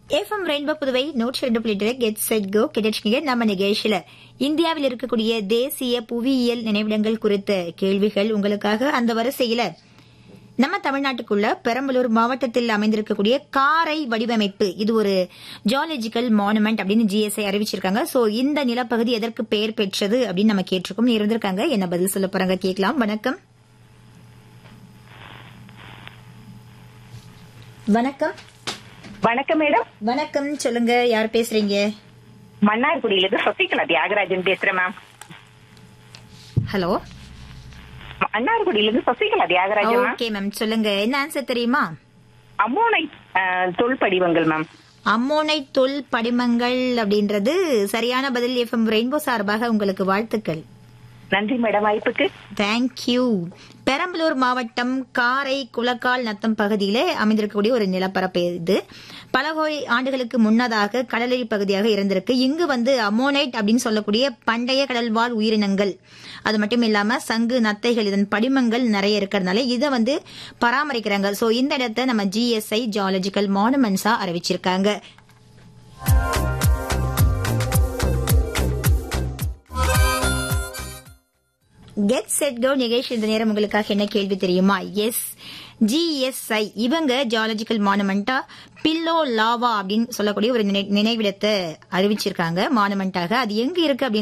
FM rainbow Puduvai நூற்றி ரெண்டு புள்ளி கெட் செட் கோ கிடைச்சிங்க நம்ம நிகழ்ச்சியில இந்தியாவில் இருக்கக்கூடிய தேசிய புவியியல் நினைவிடங்கள் குறித்த கேள்விகள் உங்களுக்காக அந்த வரிசையில நம்ம தமிழ்நாட்டுக்குள்ள பெரம்பலூர் மாவட்டத்தில் அமைந்திருக்கக்கூடிய காரை வடிவமைப்பு இது ஒரு ஜியாலஜிக்கல் மானுமெண்ட் அப்படின்னு ஜிஎஸ்ஐ அறிவிச்சிருக்காங்க சோ இந்த நிலப்பகுதி எதற்கு பெயர் பெற்றது அப்படின்னு நம்ம கேட்டிருக்கோம் இருந்திருக்காங்க என்ன பதில் சொல்ல போறாங்க கேட்கலாம் வணக்கம் வணக்கம் வணக்கம் மேடம் வணக்கம் சொல்லுங்க யார் பேசுறீங்க மன்னார்குடியிலிருந்து சசிகலா தியாகராஜன் பேசுறேன் மேம் ஹலோ மன்னார்குடியிலிருந்து Sasikala Thiyagarajan ma'am okay ma'am சொல்லுங்க என்ன ஆன்சர் தெரியுமா அம்மோனை அஹ், தொல் படிவங்கள் மேம் அம்மோனை தொல் படிமங்கள் அப்படின்றது சரியான பதில் எஃப்எம் ரெயின்போ சார்பாக உங்களுக்கு வாழ்த்துக்கள் நன்றி மேடம் வாய்ப்புக்கு தேங்க்யூ பெரம்பலூர் மாவட்டம் காரை குளக்கால் நத்தம் பகுதியிலே அமைந்திருக்கக்கூடிய ஒரு நிலப்பரப்பு இது பல கோடி ஆண்டுகளுக்கு முன்னதாக கடலடி பகுதியாக இருந்திருக்கு இங்கு வந்து அமோனைட் அப்படின்னு சொல்லக்கூடிய பண்டைய கடல்வாழ் உயிரினங்கள் அது மட்டும் இல்லாம சங்கு நத்தைகள் இதன் படிமங்கள் நிறைய இருக்கிறதுனால இதை வந்து பராமரிக்கிறாங்க சோ இந்த இடத்தை நம்ம ஜிஎஸ்ஐ ஜியாலஜிக்கல் மானுமெண்ட்ஸா அறிவிச்சிருக்காங்க கெட் செட் கோ நிகழ்ச்சி இந்த நேரம் உங்களுக்காக என்ன கேள்வி தெரியுமா எஸ் ஜிஎஸ்ஐ இவங்க ஜியாலஜிக்கல் மானுமெண்டா பில்லோ லாவா அப்படின்னு சொல்லக்கூடிய ஒரு நினை- நினைவிடத்தை அறிவிச்சிருக்காங்க மானுமெண்டாக அது எங்க இருக்கு அப்படின்னு